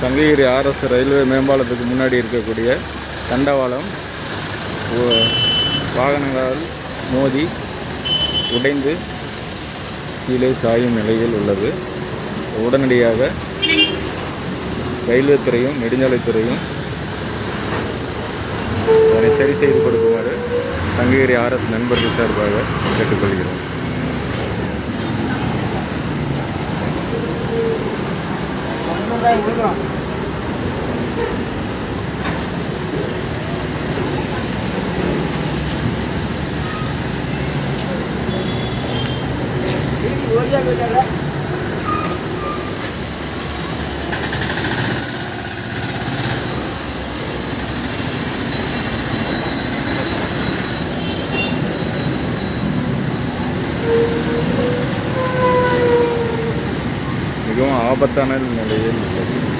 Sankagiri RS railway மேம்பாலத்துக்கு முன்னாடி இருக்கக்கூடிய தண்டவாளம் ஒ- வாகனங்களால் மோதி உடைந்து கீழே சாயும் நிலையில் உள்ளது உடனடியாக ரயில்வே துறையும் நெடுஞ்சாலைத்துறையும் அதனை சரி செய்து கொடுக்குமாறு சங்ககிரி ஆர்எஸ் நண்பர்கள் சார்பாக கேட்டுக்கொள்கிறோம் மிகவும் ஆபத்தான நிலையில் உள்ளது